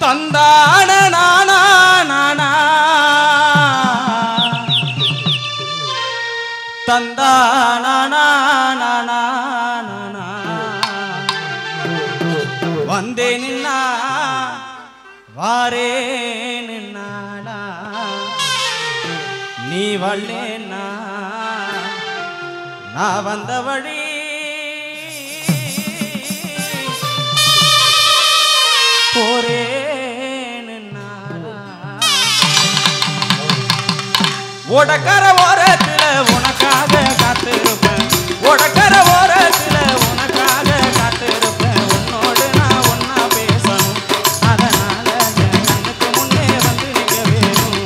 தந்தான நானா நானா தந்தான நானா நானா வந்தே நின்னா வாரே நின்னாடா நீ வல்லேனா நான் வந்த வழி போறேன்னா ஓடக்கர ஓரத்துல உனக்காக காத்திருப்பேன் ஓடக்கர ஓரத்துல உனக்காக காத்திருப்பேன் உன்னோடு நான் ஒன்னா பேசணும் அதனால என் கண்ணுக்கு முன்னே வந்து நிக்க வேணும்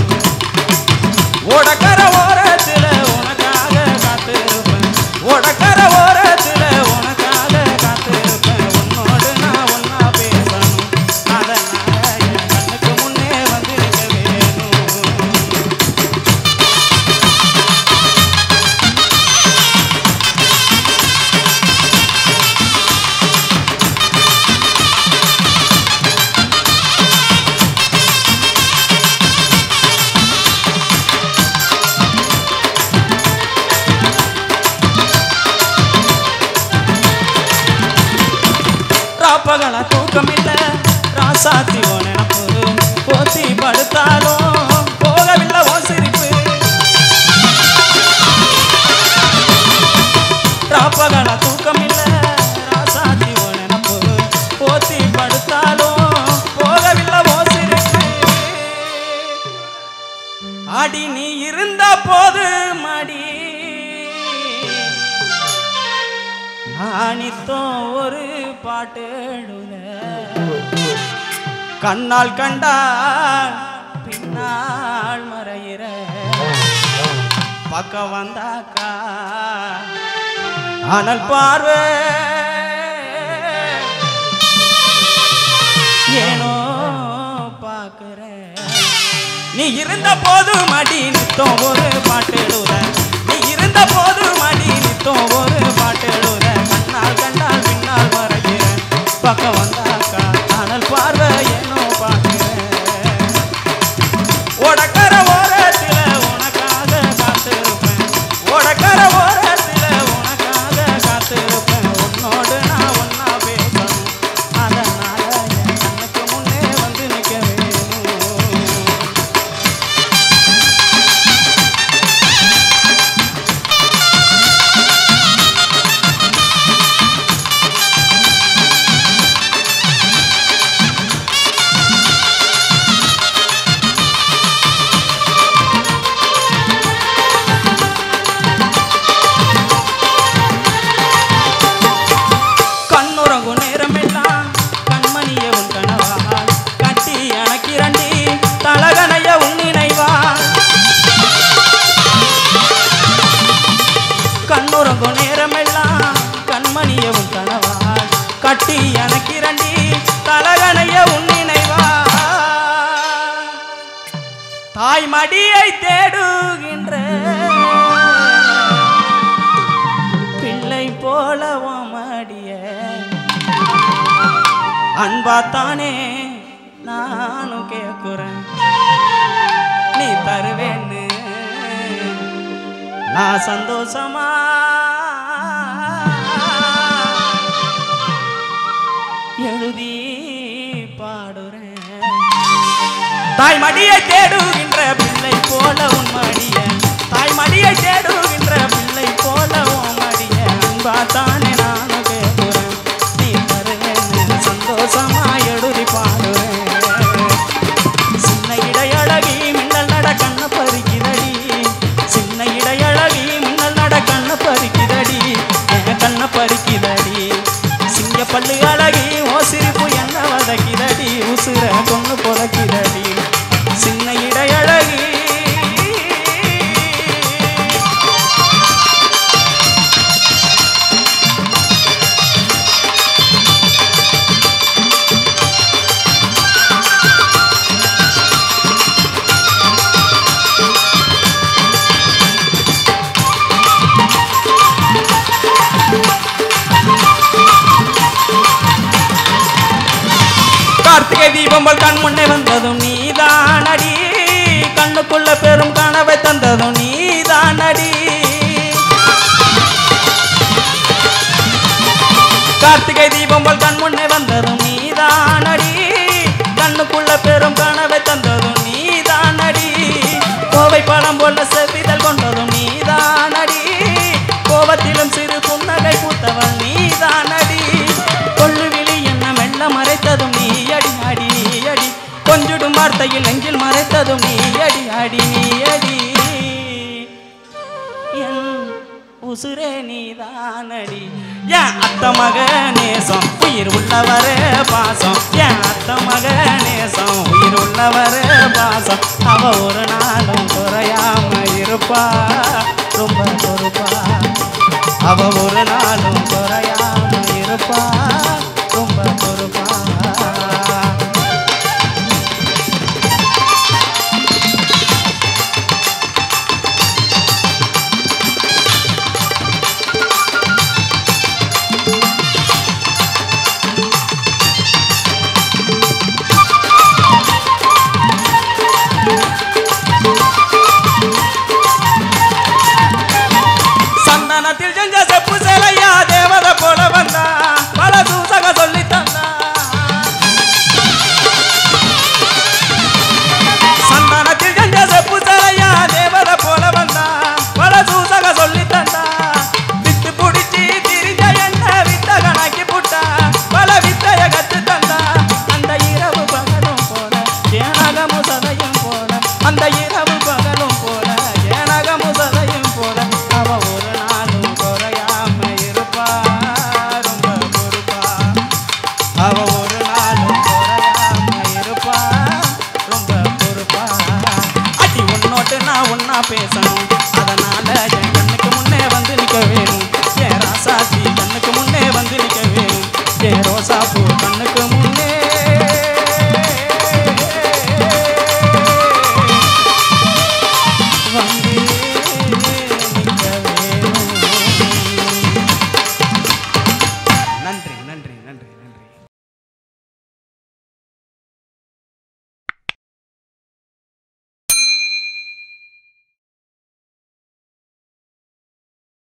ஓடக்கர ஓரத்துல உனக்காக காத்திருப்பேன் ஓடக்கர ஓரத்துல உனக்காக காத்திருப்பேன் உன்னோடு நான் ஒன்னா பேசணும் அதனால என் கண்ணுக்கு முன்னே வந்து நிக்க வேணும் ராப்பகல தூக்கம் இல்ல ராசாத்தி ஓ நினப்பு போத்தி படுத்தாலும் போகவில்லை ஓ சிரிப்பு ராப்பகல தூக்கம் இல்ல ராசாத்தி ஓ நினப்பு போத்தி படுத்தாலும் போகவில்லை ஓ சிரிப்பு அடி நீ இருந்த போது மடி நானித்தோம் ஒரு பாட்டு எழுத கண்ணால் கண்டால் பின்னால் மறையிற பக்கம் வந்தாக்கா அனல் பார்வை ஏனோ பார்க்கிற நீ இருந்த போது மடி நித்தம் ஒரு பாட்டு எழுத நீ இருந்த போது மடி நித்தம் ஒரு பாட்டு எழுத கண்ணால் கண்டால் பின்னால் மறைகிறேன் பக்கம் வந்தாக்கா அனல் பார்வை ஏனோ பார்க்கிறேன் ஓடக்கர ஓரத்தில் உனக்காக காத்திருப்பேன் ஓடக்கர ஓரத்தில் உனக்காக காத்திருப்பேன் உன்னோடு நான் ஒன்னா பேசணும் அதனால என் கண்ணுக்கு முன்னே வந்து நிற்க வேணும் கண்ணுறங்கும் நேரமெல்லாம் கண்மணிய உன் கனவால் கட்டி அணைக்கிறண்டி தலகனைய உன் நினைவால் கண்ணுறங்கும் நேரமெல்லாம் கண்மணிய உன் கனவால் கட்டி அணைக்கிறண்டி தலகனைய உன் நினைவால் தாய் மடியை தேடுகின்ற பிள்ளை போல மடிய அன்பாத்தானே நானும் கேட்குறேன் நீ தருவேன்னு நான் சந்தோஷமா எழுதி பாடுறேன் தாய் மடியை தேடுகின்ற பிள்ளை போல உன் மடிய தாய் மடியை தேடுகின்ற பிள்ளை போல உன் மடிய அன்பா தானே நானும் கேட்கிறேன் நீ தருவேன்னு சந்தோஷமா எழுதி பாடுறேன் சின்ன இடையழகி மின்னல் நட கண்ண பறிக்குதடி சின்ன இடையழகி மின்னல் நட கண்ண பறிக்குதடி என் கண்ண பறிக்குதடி சிங்க பல்லு அழகி ஓ சிரிப்பு என்ன வதக்கிதடி உசுர கொண்டு புதைக்கிதடி சின்ன இடையழகி தீபம்பல் கண் முன்னே வந்ததும் நீதானடி கண்ணுக்குள்ள பெரும் கனவை தந்ததும் நீதானடி கார்த்திகை தீபம்பல் கண் முன்னே வந்ததும் நீதானடி கண்ணுக்குள்ள பெரும் கனவை தந்ததும் நீதானடி கோவை பழம் போல செவ்விதழ் கொண்டதும் நீதானடி கோபத்திலும் சிறு புன்னகை பூத்தவள் நீதானடி கொள்ளுவிழி என்ன மெல்ல மறைத்ததும் நீ அடி அடி நீ அடி கொஞ்சிடும் வார்த்தையில் நெஞ்சில் மறைத்ததும் நீ அடி அடி நீ அடி என் உசுரே நீதானடி என் அத்த மக நேசம் உயிர் உள்ளவர பாசம் என் அத்த மக நேசம் உயிர் உள்ளவர பாசம் அவ ஒரு நாளும் குறையாம இருப்பா ரொம்ப பொறுப்பா அவ ஒரு நாளும் குறையாம இருப்பா ரொம்ப பொறுப்பா சந்தனத்தில் செஞ்ச செப்பு சேலையா தேவத போல வந்தா பல சூசக சொல்லி தந்தா சந்தனத்தில் செஞ்ச செப்பு சேலையா தேவத போல வந்தா பல சூசக சொல்லி தந்தா வித்து புடிச்சி திரிஞ்ச என்ன வித்த கணக்கி புட்டா பல வித்தைய கத்து தந்தா அந்த இரவு பகலும் போல ஏனகமும் சதையும் போல அந்த இரவு பகலும் போல ஏனகமும் சதையும் போல அவ ஒரு நாளும் குறையாம இருப்பா ரொம்ப பொறுப்பா அவ ஒரு நாளும் குறையாம இருப்பா ரொம்ப பொறுப்பா அடி உன்னோட்டு நான் ஒன்னா பேசணும் அதனால என் கண்ணுக்கு முன்னே வந்து நிக்க வேணும் என் ராசாத்தி கண்ணுக்கு முன்னே வந்து நிக்க வேணும் என் ரோசா பூ கண்ணுக்கு முன்னே வந்து நிக்க வேணும் நன்றி